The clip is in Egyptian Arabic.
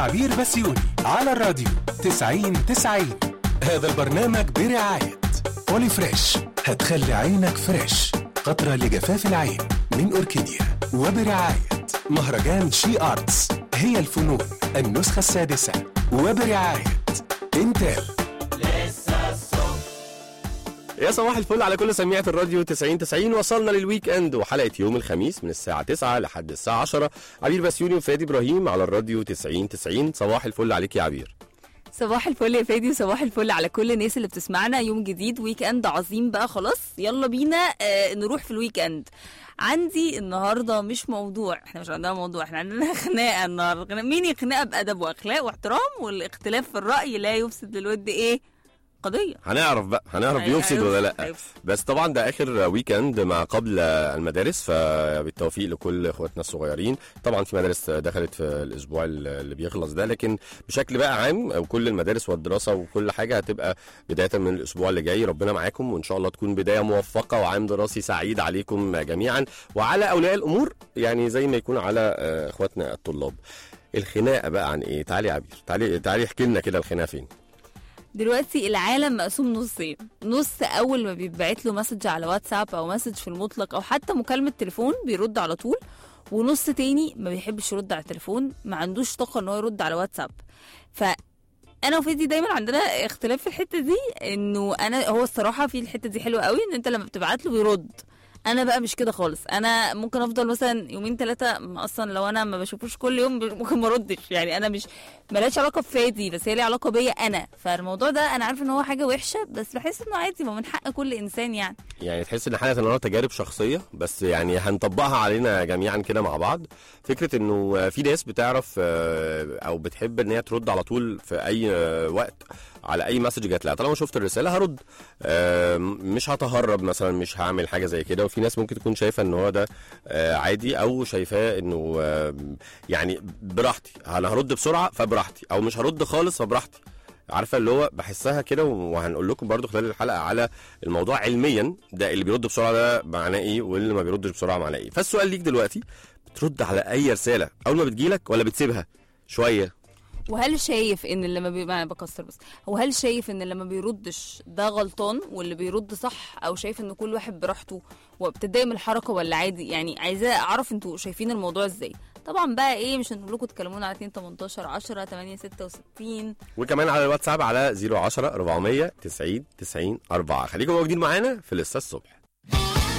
عبير بسيوني على الراديو 90 90 هذا البرنامج برعاية بولي فريش هتخلي عينك فريش قطرة لجفاف العين من أوركيديا وبرعاية مهرجان شي آرتس هي الفنون النسخة السادسة وبرعاية انتل يا صباح الفل على كل سميعة الراديو 90 90 وصلنا للويك اند وحلقة يوم الخميس من الساعة 9 لحد الساعة 10 عبير بسيوني وفادي ابراهيم على الراديو 90 90 صباح الفل عليك يا عبير صباح الفل يا فادي وصباح الفل على كل الناس اللي بتسمعنا يوم جديد ويك اند عظيم بقى خلاص يلا بينا آه نروح في الويك اند عندي النهارده مش موضوع احنا مش عندنا موضوع احنا عندنا خناقه النهارده خناقة. مين خناقه بادب واخلاق واحترام والاختلاف في الراي لا يفسد للود ايه قضيه هنعرف بقى هنعرف هي- بيفسد ولا لا هيفسد. بس طبعا ده اخر ويك اند ما قبل المدارس فبالتوفيق لكل اخواتنا الصغيرين طبعا في مدارس دخلت في الاسبوع اللي بيخلص ده لكن بشكل بقى عام وكل المدارس والدراسه وكل حاجه هتبقى بدايه من الاسبوع اللي جاي ربنا معاكم وان شاء الله تكون بدايه موفقه وعام دراسي سعيد عليكم جميعا وعلى اولياء الامور يعني زي ما يكون على آه، اخواتنا الطلاب الخناقه بقى عن ايه تعالي يا عبير تعالي تعالي احكي لنا كده الخناقه فين دلوقتي العالم مقسوم نصين نص اول ما بيتبعت له مسج على واتساب او مسج في المطلق او حتى مكالمه تليفون بيرد على طول ونص تاني ما بيحبش يرد على التليفون ما عندوش طاقه ان هو يرد على واتساب ف انا وفادي دايما عندنا اختلاف في الحته دي انه انا هو الصراحه في الحته دي حلوه قوي ان انت لما بتبعت له بيرد انا بقى مش كده خالص انا ممكن افضل مثلا يومين ثلاثه اصلا لو انا ما بشوفوش كل يوم ممكن ما اردش يعني انا مش ملهاش علاقه بفادي بس هي ليها علاقه بيا انا فالموضوع ده انا عارفه ان هو حاجه وحشه بس بحس انه عادي ما من حق كل انسان يعني يعني تحس ان حلقه النهارده تجارب شخصيه بس يعني هنطبقها علينا جميعا كده مع بعض فكره انه في ناس بتعرف آه، او بتحب ان هي ترد على طول في اي آه، وقت على اي مسج جات لها طالما شفت الرساله هرد آه، مش هتهرب مثلا مش هعمل حاجه زي كده وفي ناس ممكن تكون شايفه ان هو ده آه، عادي او شايفاه انه آه، يعني براحتي انا هرد بسرعه فبراحتي او مش هرد خالص فبراحتي عارفه اللي هو بحسها كده وهنقول لكم برضو خلال الحلقه على الموضوع علميا ده اللي بيرد بسرعه ده معناه ايه واللي ما بيردش بسرعه معناه ايه فالسؤال ليك دلوقتي بترد على اي رساله اول ما بتجيلك ولا بتسيبها شويه وهل شايف ان اللي ما بي... ما أنا بكسر بس هو هل شايف ان اللي ما بيردش ده غلطان واللي بيرد صح او شايف ان كل واحد براحته وبتضايق من الحركه ولا عادي يعني عايزاه اعرف انتوا شايفين الموضوع ازاي طبعا بقى ايه مش هنقول لكم تكلمونا على 2 18 10 8 66 وكمان على الواتساب على 010 400 90 90 4 خليكم موجودين معانا في لسه الصبح